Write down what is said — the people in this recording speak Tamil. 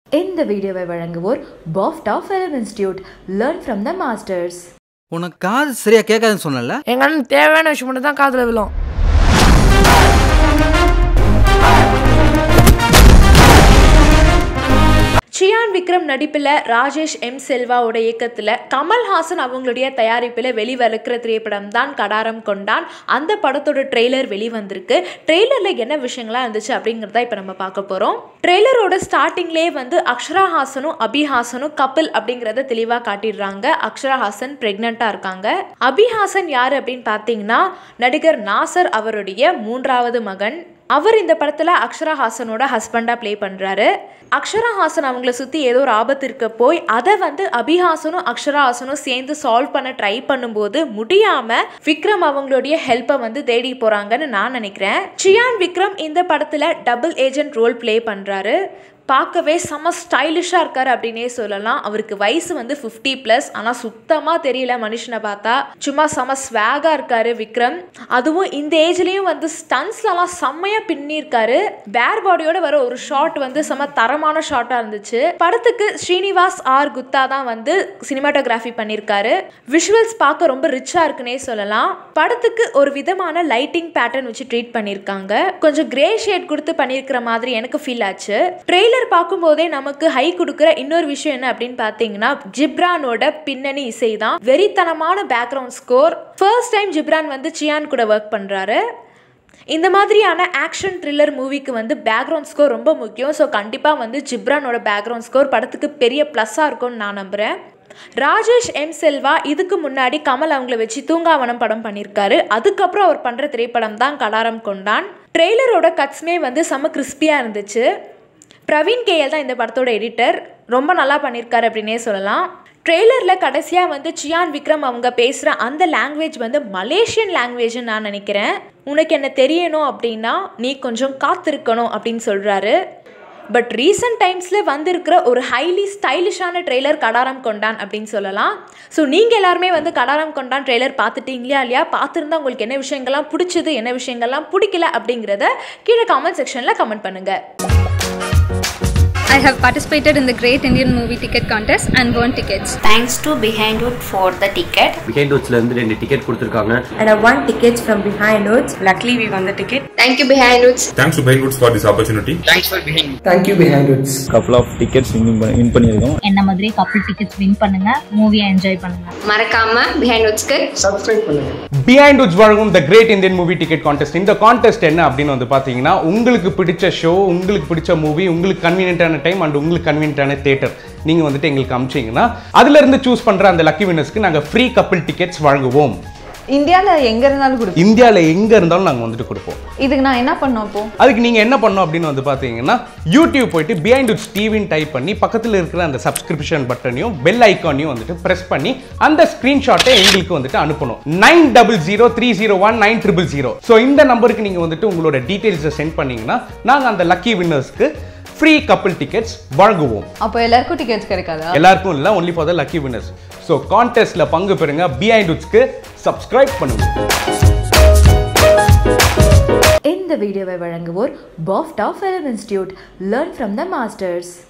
இந்த வீடியோவை வழங்குவோர் BAFTA film institute learn from the masters உனக்கு காது சரியா கேட்காதுன்னு சொன்னல எங்க அண்ணன் தேவையான விஷயம் மட்டும் தான் காதுல விழும் சியான் விக்ரம் நடிப்பில் ராஜேஷ் எம் செல்வாவோட இயக்கத்தில் கமல்ஹாசன் அவங்களுடைய தயாரிப்பில் வெளிவருக்கிற திரைப்படம் தான் கடாரம் கொண்டான் அந்த படத்தோட ட்ரெய்லர் வெளிவந்திருக்கு ட்ரெய்லரில் என்ன விஷயங்கள்லாம் இருந்துச்சு அப்படிங்கிறத இப்போ நம்ம பார்க்க போகிறோம் ட்ரெய்லரோட ஸ்டார்டிங்லேயே வந்து அக்ஷரா ஹாசனும் அபிஹாசனும் கபில் அப்படிங்கிறத தெளிவாக காட்டிடுறாங்க அக்ஷரா ஹாசன் ப்ரெக்னெண்ட்டாக இருக்காங்க அபிஹாசன் யார் அப்படின்னு பார்த்தீங்கன்னா நடிகர் நாசர் அவருடைய மூன்றாவது மகன் அவர் இந்த படத்தில் அக்ஷரா ஹாசனோட ஹஸ்பண்டாக ப்ளே பண்ணுறாரு அக்ஷரா ஹாசன் அவங்கள சுற்றி ஏதோ ஒரு ஆபத்து இருக்க போய் அதை வந்து அபிஹாசனும் அக்ஷரா ஹாசனும் சேர்ந்து சால்வ் பண்ண ட்ரை பண்ணும்போது முடியாமல் விக்ரம் அவங்களுடைய ஹெல்ப்பை வந்து தேடி போகிறாங்கன்னு நான் நினைக்கிறேன் சியான் விக்ரம் இந்த படத்தில் டபுள் ஏஜென்ட் ரோல் ப்ளே பண்ணுறாரு பார்க்கவே செம்ம ஸ்டைலிஷாக இருக்கார் அப்படின்னே சொல்லலாம் அவருக்கு வயசு வந்து ஃபிஃப்டி ப்ளஸ் ஆனால் சுத்தமாக தெரியல மனுஷனை பார்த்தா சும்மா செம்ம ஸ்வாகாக இருக்காரு விக்ரம் அதுவும் இந்த ஏஜ்லேயும் வந்து ஸ்டன்ஸ்லலாம் செம்மையாக பின்னிருக்காரு பேர் பாடியோட வர ஒரு ஷாட் வந்து செம்ம தரமான ஷாட்டாக இருந்துச்சு படத்துக்கு ஸ்ரீனிவாஸ் ஆர் குத்தா தான் வந்து சினிமாட்டோகிராஃபி பண்ணியிருக்காரு விஷுவல்ஸ் பார்க்க ரொம்ப ரிச்சாக இருக்குன்னே சொல்லலாம் படத்துக்கு ஒரு விதமான லைட்டிங் பேட்டர்ன் வச்சு ட்ரீட் பண்ணியிருக்காங்க கொஞ்சம் கிரே ஷேட் கொடுத்து பண்ணியிருக்கிற மாதிரி எனக்கு ஃபீல் ஆச்சு ட்ரெய்லர் ட்ரெய்லர் பார்க்கும்போதே நமக்கு ஹை கொடுக்குற இன்னொரு விஷயம் என்ன அப்படின்னு பார்த்தீங்கன்னா ஜிப்ரானோட பின்னணி இசை தான் வெறித்தனமான background score first time Ghibran வந்து சியான் கூட ஒர்க் பண்ணுறாரு இந்த மாதிரியான ஆக்ஷன் த்ரில்லர் மூவிக்கு வந்து பேக்ரவுண்ட் ஸ்கோர் ரொம்ப முக்கியம் ஸோ கண்டிப்பாக வந்து ஜிப்ரானோட பேக்ரவுண்ட் ஸ்கோர் படத்துக்கு பெரிய ப்ளஸ்ஸாக இருக்கும்னு நான் நம்புகிறேன் ராஜேஷ் எம் செல்வா இதுக்கு முன்னாடி கமல் அவங்கள வச்சு தூங்காவனம் படம் பண்ணியிருக்காரு அதுக்கப்புறம் அவர் பண்ணுற திரைப்படம் தான் கடாரம் கொண்டான் ட்ரெய்லரோட கட்ஸ்மே வந்து செம்ம கிறிஸ்பியாக இருந்துச்சு பிரவீன் கேஎல் தான் இந்த படத்தோட எடிட்டர் ரொம்ப நல்லா பண்ணியிருக்காரு அப்படின்னே சொல்லலாம் ட்ரெய்லரில் கடைசியாக வந்து சியான் விக்ரம் அவங்க பேசுகிற அந்த லாங்குவேஜ் வந்து மலேசியன் லாங்குவேஜ்னு நான் நினைக்கிறேன் உனக்கு என்ன தெரியணும் அப்படின்னா நீ கொஞ்சம் காத்திருக்கணும் அப்படின்னு சொல்கிறாரு பட் ரீசெண்ட் டைம்ஸில் வந்திருக்கிற ஒரு ஹைலி ஸ்டைலிஷான ட்ரெய்லர் கடாரம் கொண்டான் அப்படின்னு சொல்லலாம் ஸோ நீங்கள் எல்லாருமே வந்து கடாரம் கொண்டான் ட்ரெய்லர் பார்த்துட்டீங்களா இல்லையா பார்த்துருந்தா உங்களுக்கு என்ன விஷயங்கள்லாம் பிடிச்சது என்ன விஷயங்கள்லாம் பிடிக்கல அப்படிங்கிறத கீழே காமெண்ட் செக்ஷனில் கமெண்ட் பண்ணுங்கள் I have participated in the Great Indian Movie Ticket Contest and won tickets. Thanks to Behindwood for the ticket. பிஹைண்ட் வுட்ஸ்ல இருந்து ரெண்டு டிக்கெட் கொடுத்துருக்காங்க and I won tickets from behind notes. Luckily, we won the ticket. Thank you, Behind Roots. Thanks to Bainwoods for this opportunity. Thank you behind it. couple of tickets win win பண்ணியிருக்கோம் என்ன மாதிரி கப்புள் டிக்கெட்ஸ் வின் பண்ணுங்க மூவியை என்ஜாய் பண்ணுங்க மறக்காம Behind Rootsக்கு Subscribe பண்ணுங்க. பிஹைண்ட் உட்ஸ் வழங்கும் the great Indian movie ticket contest இந்த கான்டெஸ்ட் என்ன அப்படின்னு வந்து பார்த்தீங்கன்னா உங்களுக்கு பிடிச்ச ஷோ உங்களுக்கு பிடிச்ச மூவி உங்களுக்கு கன்வீனியன்ட்டான டைம் அண்ட் உங்களுக்கு கன்வீனியன்ட்டான தேட்டர் நீங்கள் வந்துட்டு எங்களுக்கு அமிச்சிங்கன்னா அதுலேருந்து சூஸ் பண்ணுற அந்த லக்கி வினர்ஸ்க்கு நாங்கள் ஃப்ரீ கப்பிள் டிக்கெட்ஸ் வழங்குவோம் இந்தியாவில் எங்கே இருந்தாலும் கொடுப்போம் இந்தியாவில் எங்கே இருந்தாலும் நாங்கள் வந்துட்டு கொடுப்போம் இதுக்கு நான் என்ன பண்ணோம் அப்போ அதுக்கு நீங்கள் என்ன பண்ணணும் அப்படின்னு வந்து பார்த்தீங்கன்னா யூடியூப் போயிட்டு பிஹைண்ட் உட்ஸ் டிவின்னு டைப் பண்ணி பக்கத்தில் இருக்கிற அந்த சப்ஸ்கிரிப்ஷன் பட்டனையும் பெல் ஐக்கானையும் வந்துட்டு ப்ரெஸ் பண்ணி அந்த ஸ்க்ரீன்ஷாட்டை எங்களுக்கு வந்துட்டு அனுப்பணும் nine double zero three zero one nine triple zero so இந்த நம்பருக்கு நீங்கள் வந்துட்டு உங்களோட டீட்டெயில்ஸை சென்ட் பண்ணீங்கன்னா நாங்கள் அந்த லக்கி வின்னர்ஸ்க்கு ஃப்ரீ கப்பிள் டிக்கெட்ஸ் வழங்குவோம் அப்போ எல்லாருக்கும் டிக்கெட்ஸ் கிடைக்காதா எல்லாருக்கும் இல்லை only for the lucky winners so கான்டெஸ்ட்ல பங்கு பெறுங்க பிஹைண்ட் உட்ஸ்க்கு சப்ஸ்கிரைப் பண்ணுங்க இந்த வீடியோவை வழங்குவோர் BAFTA film institute learn from the masters